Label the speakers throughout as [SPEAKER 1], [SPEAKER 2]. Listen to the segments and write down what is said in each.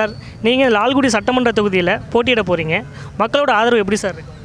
[SPEAKER 1] sir நீங்கள் லால்குடி சட்டமன்ற தொகுதியில் போட்டியிட போகிறீங்க மக்களோட ஆதரவு எப்படி சார் இருக்கு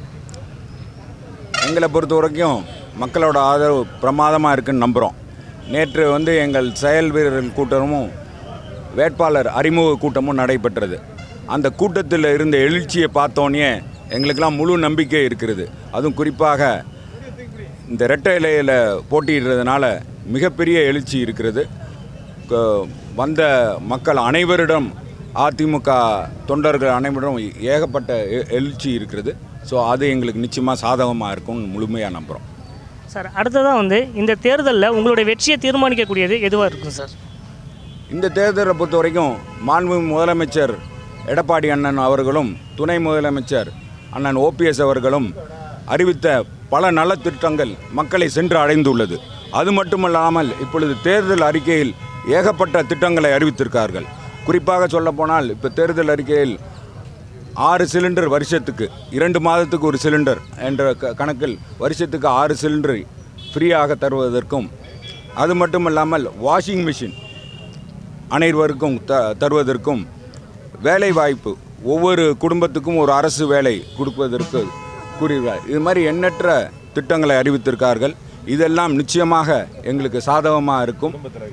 [SPEAKER 2] எங்களை பொறுத்த வரைக்கும் மக்களோட ஆதரவு பிரமாதமாக இருக்குன்னு நம்புகிறோம் நேற்று வந்து எங்கள் செயல் வீரர்கள் கூட்டமும் வேட்பாளர் அறிமுக கூட்டமும் நடைபெற்றது அந்த கூட்டத்தில் இருந்த எழுச்சியை பார்த்தோன்னே எங்களுக்கெல்லாம் முழு நம்பிக்கை இருக்கிறது அதுவும் குறிப்பாக இந்த ரெட்டை இலையில் போட்டியிடுறதுனால மிகப்பெரிய எழுச்சி இருக்கிறது க- வந்த மக்கள் அனைவரிடம் அதிமுக தொண்டர்கள் அனைவரிடம் ஏகப்பட்ட எ- எழுச்சி இருக்கிறது ஸோ அது எங்களுக்கு நிச்சயமாக சாதகமாக இருக்கும்னு முழுமையாக நம்புகிறோம்
[SPEAKER 1] சார் அடுத்ததாக வந்து இந்த தேர்தலில் உங்களுடைய வெற்றியை தீர்மானிக்கக்கூடியது எதுவாக இருக்கும் சார்
[SPEAKER 2] இந்த தேர்தலை பொறுத்த வரைக்கும் மாண்பு முதலமைச்சர் எடப்பாடி அண்ணன் அவர்களும் துணை முதலமைச்சர் அண்ணன் ஓபிஎஸ் அவர்களும் அறிவித்த பல நலத்திட்டங்கள் மக்களை சென்று அடைந்துள்ளது அது மட்டுமல்லாமல் இப்பொழுது தேர்தல் அறிக்கையில் ஏகப்பட்ட திட்டங்களை அறிவித்திருக்கார்கள் குறிப்பாக சொல்லப்போனால் இப்போ தேர்தல் அறிக்கையில் ஆறு சிலிண்டர் வருஷத்துக்கு இரண்டு மாதத்துக்கு ஒரு சிலிண்டர் என்ற க- கணக்கில் வருஷத்துக்கு ஆறு சிலிண்டர் ஃப்ரீயாக தருவதற்கும் அது மட்டுமல்லாமல் வாஷிங் மிஷின் அனைவருக்கும் த தருவதற்கும் வேலை வாய்ப்பு ஒவ்வொரு குடும்பத்துக்கும் ஒரு அரசு வேலை கொடுப்பதற்கு கூறுகிறார் இது மாதிரி எண்ணற்ற திட்டங்களை அறிவித்திருக்கார்கள் இதெல்லாம் நிச்சயமாக எங்களுக்கு சாதகமாக இருக்கும்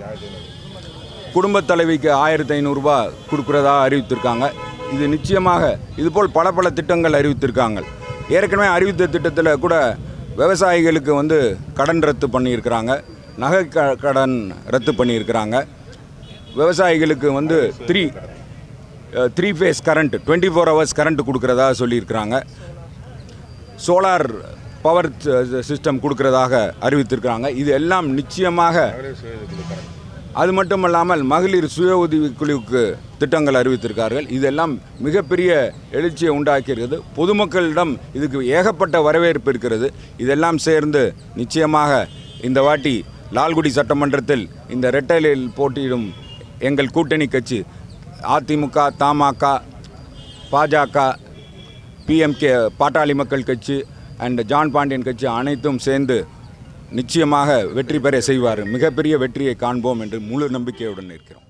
[SPEAKER 2] குடும்பத் தலைவிக்கு ஆயிரத்தி ஐநூறுரூபா கொடுக்குறதா அறிவித்திருக்காங்க இது நிச்சயமாக இதுபோல் பல பல திட்டங்கள் அறிவித்திருக்காங்க ஏற்கனவே அறிவித்த திட்டத்தில் கூட விவசாயிகளுக்கு வந்து கடன் ரத்து பண்ணியிருக்கிறாங்க நகை க கடன் ரத்து பண்ணியிருக்கிறாங்க விவசாயிகளுக்கு வந்து three three phase current twenty four hours current கொடுக்குறதா சொல்லியிருக்கிறாங்க சோலார் பவர் சிஸ்டம் கொடுக்கறதாக அறிவித்திருக்கிறாங்க இது எல்லாம் நிச்சயமாக அது மட்டுமல்லாமல் மகளிர் சுய உதவி குழுவுக்கு திட்டங்கள் அறிவித்திருக்கார்கள் இதெல்லாம் மிகப்பெரிய எழுச்சியை உண்டாக்கியிருக்கிறது பொதுமக்களிடம் இதுக்கு ஏகப்பட்ட வரவேற்பு இருக்கிறது இதெல்லாம் சேர்ந்து நிச்சயமாக இந்த வாட்டி லால்குடி சட்டமன்றத்தில் இந்த ரெட்டலில் போட்டியிடும் எங்கள் கூட்டணி கட்சி அதிமுக தமாக பாஜக பிஎம்கே பாட்டாளி மக்கள் கட்சி அண்ட் ஜான் பாண்டியன் கட்சி அனைத்தும் சேர்ந்து நிச்சயமாக வெற்றி பெற செய்வார் மிகப்பெரிய வெற்றியை காண்போம் என்று முழு நம்பிக்கையுடன் இருக்கிறோம்